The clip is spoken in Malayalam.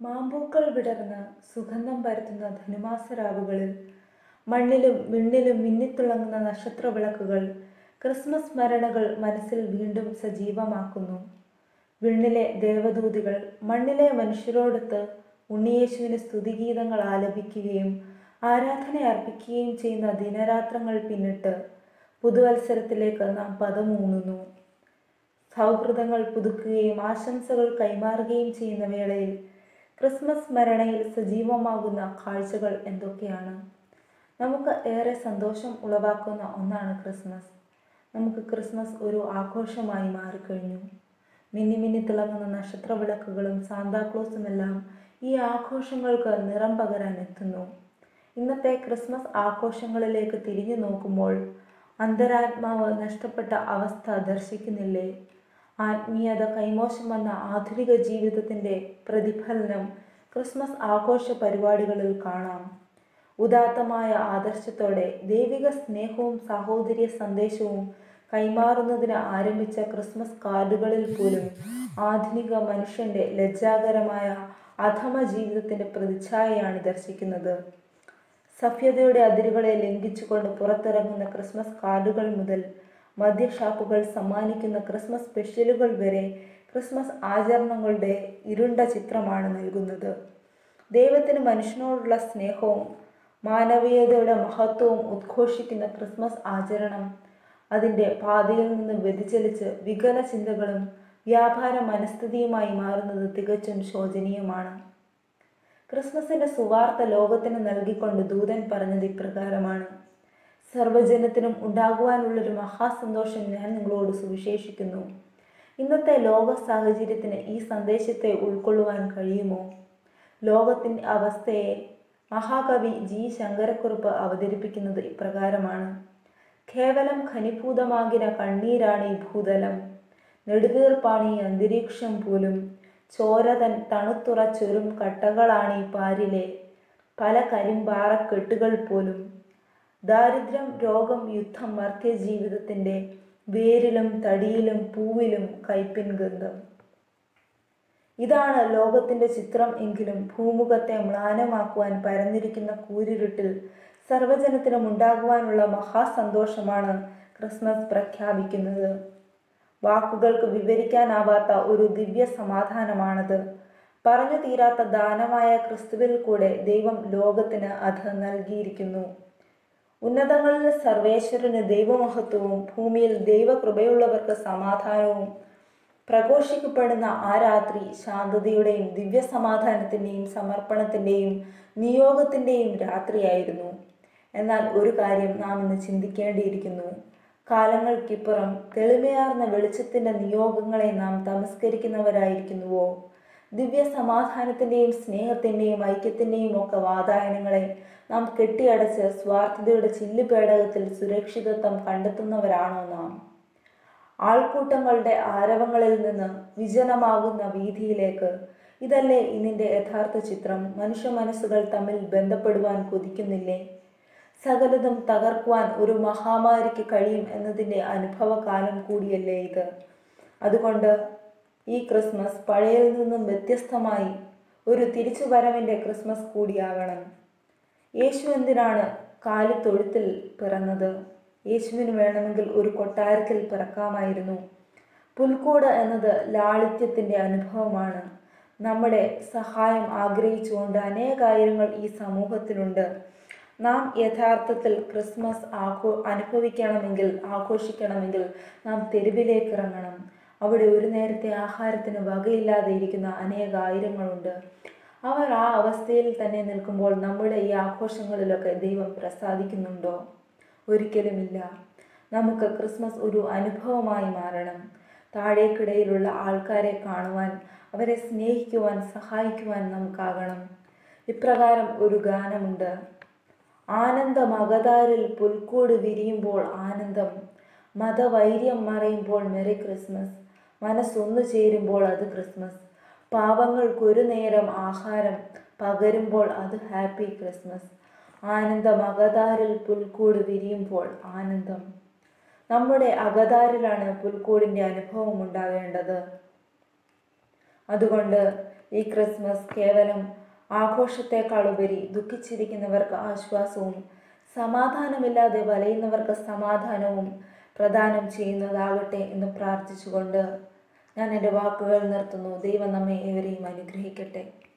മാമ്പൂക്കൾ വിടർന്ന് സുഗന്ധം പരത്തുന്ന ധനുമാസരാവുകളിൽ മണ്ണിലും വിണ്ണിലും മിന്നിത്തിളങ്ങുന്ന നക്ഷത്രവിളക്കുകൾ ക്രിസ്മസ് സ്മരണകൾ മനസ്സിൽ വീണ്ടും സജീവമാക്കുന്നു വിണ്ണിലെ ദേവദൂതികൾ മണ്ണിലെ മനുഷ്യരോടൊത്ത് ഉണ്ണിയേശുവിന് സ്തുതിഗീതങ്ങൾ ആലപിക്കുകയും ആരാധന അർപ്പിക്കുകയും ചെയ്യുന്ന ദിനരാത്രങ്ങൾ പിന്നിട്ട് പുതുവത്സരത്തിലേക്ക് നാം പദമൂന്നുന്നു സൗഹൃദങ്ങൾ പുതുക്കുകയും ആശംസകൾ കൈമാറുകയും ചെയ്യുന്ന വേളയിൽ ക്രിസ്മസ് സ്മരണയിൽ സജീവമാകുന്ന കാഴ്ചകൾ എന്തൊക്കെയാണ് നമുക്ക് ഏറെ സന്തോഷം ഉളവാക്കുന്ന ഒന്നാണ് ക്രിസ്മസ് നമുക്ക് ക്രിസ്മസ് ഒരു ആഘോഷമായി മാറിക്കഴിഞ്ഞു മിന്നി മിന്നി തിളങ്ങുന്ന നക്ഷത്രവിളക്കുകളും സാന്താക്ലോസുമെല്ലാം ഈ ആഘോഷങ്ങൾക്ക് നിറം പകരാൻ എത്തുന്നു ഇന്നത്തെ ക്രിസ്മസ് ആഘോഷങ്ങളിലേക്ക് തിരിഞ്ഞു നോക്കുമ്പോൾ അന്തരാത്മാവ് നഷ്ടപ്പെട്ട അവസ്ഥ ദർശിക്കുന്നില്ലേ ആത്മീയത കൈമോശം വന്ന ആധുനിക ജീവിതത്തിൻ്റെ പ്രതിഫലനം ക്രിസ്മസ് ആഘോഷ പരിപാടികളിൽ കാണാം ഉദാത്തമായ ആദർശത്തോടെ ദൈവിക സ്നേഹവും സാഹോദര്യ സന്ദേശവും കൈമാറുന്നതിന് ആരംഭിച്ച ക്രിസ്മസ് കാർഡുകളിൽ പോലും ആധുനിക മനുഷ്യന്റെ ലജ്ജാകരമായ അധമ ജീവിതത്തിന്റെ പ്രതിച്ഛായയാണ് ദർശിക്കുന്നത് സഭ്യതയുടെ അതിരുകളെ ലംഘിച്ചുകൊണ്ട് പുറത്തിറങ്ങുന്ന ക്രിസ്മസ് കാർഡുകൾ മുതൽ മദ്യഷാപ്പുകൾ സമ്മാനിക്കുന്ന ക്രിസ്മസ് സ്പെഷ്യലുകൾ വരെ ക്രിസ്മസ് ആചരണങ്ങളുടെ ഇരുണ്ട ചിത്രമാണ് നൽകുന്നത് ദൈവത്തിന് മനുഷ്യനോടുള്ള സ്നേഹവും മാനവീയതയുടെ മഹത്വവും ഉദ്ഘോഷിക്കുന്ന ക്രിസ്മസ് ആചരണം അതിൻ്റെ പാതയിൽ നിന്ന് വ്യതിചലിച്ച് വികല ചിന്തകളും വ്യാപാര മനസ്ഥിതിയുമായി മാറുന്നത് തികച്ചും ശോചനീയമാണ് ക്രിസ്മസിന്റെ സുവാർത്ത ലോകത്തിന് നൽകിക്കൊണ്ട് ദൂതൻ പറഞ്ഞത് ഇപ്രകാരമാണ് സർവജനത്തിനും ഉണ്ടാകുവാനുള്ളൊരു മഹാസന്തോഷം ഞാൻ നിങ്ങളോട് സുവിശേഷിക്കുന്നു ഇന്നത്തെ ലോക സാഹചര്യത്തിന് ഈ സന്ദേശത്തെ ഉൾക്കൊള്ളുവാൻ കഴിയുമോ ലോകത്തിൻ്റെ അവസ്ഥയെ മഹാകവി ജി ശങ്കരക്കുറുപ്പ് അവതരിപ്പിക്കുന്നത് ഇപ്രകാരമാണ് കേവലം ഖനിഭൂതമാകിന കണ്ണീരാണി ഭൂതലം നെടുവീർപ്പാണി അന്തരീക്ഷം പോലും ചോരതൻ തണുത്തുറച്ചൊരും കട്ടകളാണീ പാരിലെ പല കരിമ്പാറക്കെട്ടുകൾ പോലും ദാരിദ്ര്യം രോഗം യുദ്ധം മർത്യജീവിതത്തിൻ്റെ വേരിലും തടിയിലും പൂവിലും കൈപ്പിൻ ഗന്ധം ഇതാണ് ലോകത്തിന്റെ ചിത്രം എങ്കിലും ഭൂമുഖത്തെ മ്ലാനമാക്കുവാൻ പരന്നിരിക്കുന്ന കൂരിരുട്ടിൽ സർവജനത്തിനും ഉണ്ടാകുവാനുള്ള മഹാസന്തോഷമാണ് ക്രിസ്മസ് പ്രഖ്യാപിക്കുന്നത് വാക്കുകൾക്ക് വിവരിക്കാനാവാത്ത ഒരു ദിവ്യ സമാധാനമാണത് പറഞ്ഞു തീരാത്ത ദാനമായ ക്രിസ്തുവിൽ കൂടെ ദൈവം ലോകത്തിന് അത് നൽകിയിരിക്കുന്നു ഉന്നതങ്ങളിൽ സർവേശ്വരന് ദൈവമഹത്വവും ഭൂമിയിൽ ദൈവകൃപയുള്ളവർക്ക് സമാധാനവും പ്രഘോഷിക്കപ്പെടുന്ന ആ രാത്രി ശാന്തതയുടെയും ദിവ്യ സമാധാനത്തിൻ്റെയും സമർപ്പണത്തിൻ്റെയും നിയോഗത്തിൻ്റെയും രാത്രിയായിരുന്നു എന്നാൽ ഒരു കാര്യം നാം ഇന്ന് ചിന്തിക്കേണ്ടിയിരിക്കുന്നു കാലങ്ങൾക്കിപ്പുറം തെളിമയാർന്ന വെളിച്ചത്തിൻ്റെ നിയോഗങ്ങളെ നാം തമസ്കരിക്കുന്നവരായിരിക്കുന്നുവോ ദിവ്യ സമാധാനത്തിൻ്റെയും സ്നേഹത്തിൻ്റെയും ഐക്യത്തിൻ്റെയും ഒക്കെ വാതായനങ്ങളെ നാം കെട്ടിയടച്ച് സ്വാർത്ഥതയുടെ ചില്ലുപേടകത്തിൽ സുരക്ഷിതത്വം കണ്ടെത്തുന്നവരാണോ നാം ആൾക്കൂട്ടങ്ങളുടെ ആരവങ്ങളിൽ നിന്ന് വിജനമാകുന്ന വീതിയിലേക്ക് ഇതല്ലേ ഇതിൻ്റെ യഥാർത്ഥ ചിത്രം മനുഷ്യ മനസ്സുകൾ തമ്മിൽ ബന്ധപ്പെടുവാൻ കൊതിക്കുന്നില്ലേ സകലതും തകർക്കുവാൻ ഒരു മഹാമാരിക്ക് കഴിയും എന്നതിൻ്റെ അനുഭവകാലം കൂടിയല്ലേ ഇത് അതുകൊണ്ട് ഈ ക്രിസ്മസ് പഴയതിൽ നിന്നും വ്യത്യസ്തമായി ഒരു തിരിച്ചുവരവിൻ്റെ ക്രിസ്മസ് കൂടിയാകണം യേശു എന്തിനാണ് കാലിത്തൊഴുത്തിൽ പിറന്നത് യേശുവിന് വേണമെങ്കിൽ ഒരു കൊട്ടാരത്തിൽ പിറക്കാമായിരുന്നു പുൽക്കൂട് എന്നത് ലാളിത്യത്തിൻ്റെ അനുഭവമാണ് നമ്മുടെ സഹായം ആഗ്രഹിച്ചുകൊണ്ട് അനേകായിരങ്ങൾ ഈ സമൂഹത്തിലുണ്ട് നാം യഥാർത്ഥത്തിൽ ക്രിസ്മസ് ആഘോ അനുഭവിക്കണമെങ്കിൽ ആഘോഷിക്കണമെങ്കിൽ നാം തെരുവിലേക്ക് ഇറങ്ങണം അവിടെ ഒരു നേരത്തെ ആഹാരത്തിന് വകയില്ലാതെ ഇരിക്കുന്ന അനേകായിരങ്ങളുണ്ട് അവർ ആ അവസ്ഥയിൽ തന്നെ നിൽക്കുമ്പോൾ നമ്മുടെ ഈ ആഘോഷങ്ങളിലൊക്കെ ദൈവം പ്രസാദിക്കുന്നുണ്ടോ ഒരിക്കലുമില്ല നമുക്ക് ക്രിസ്മസ് ഒരു അനുഭവമായി മാറണം താഴേക്കിടയിലുള്ള ആൾക്കാരെ കാണുവാൻ അവരെ സ്നേഹിക്കുവാൻ സഹായിക്കുവാൻ നമുക്കാകണം ഇപ്രകാരം ഒരു ഗാനമുണ്ട് ആനന്ദമകതാരിൽ പുൽക്കൂട് വിരിയുമ്പോൾ ആനന്ദം മതവൈര്യം മറയുമ്പോൾ മെറി ക്രിസ്മസ് മനസ്സൊന്നു ചേരുമ്പോൾ അത് ക്രിസ്മസ് പാവങ്ങൾക്കൊരു നേരം ആഹാരം പകരുമ്പോൾ അത് ഹാപ്പി ക്രിസ്മസ് ആനന്ദം അകതാരിൽ പുൽക്കൂട് വിരിയുമ്പോൾ ആനന്ദം നമ്മുടെ അകതാരിലാണ് പുൽക്കൂടിൻ്റെ അനുഭവം ഉണ്ടാകേണ്ടത് അതുകൊണ്ട് ഈ ക്രിസ്മസ് കേവലം ആഘോഷത്തെക്കാളുപരി ദുഃഖിച്ചിരിക്കുന്നവർക്ക് ആശ്വാസവും സമാധാനമില്ലാതെ വലയുന്നവർക്ക് സമാധാനവും പ്രദാനം ചെയ്യുന്നതാകട്ടെ എന്ന് പ്രാർത്ഥിച്ചുകൊണ്ട് ഞാൻ എൻ്റെ വാക്കുകൾ നിർത്തുന്നു ദൈവം നമ്മെ ഏവരെയും അനുഗ്രഹിക്കട്ടെ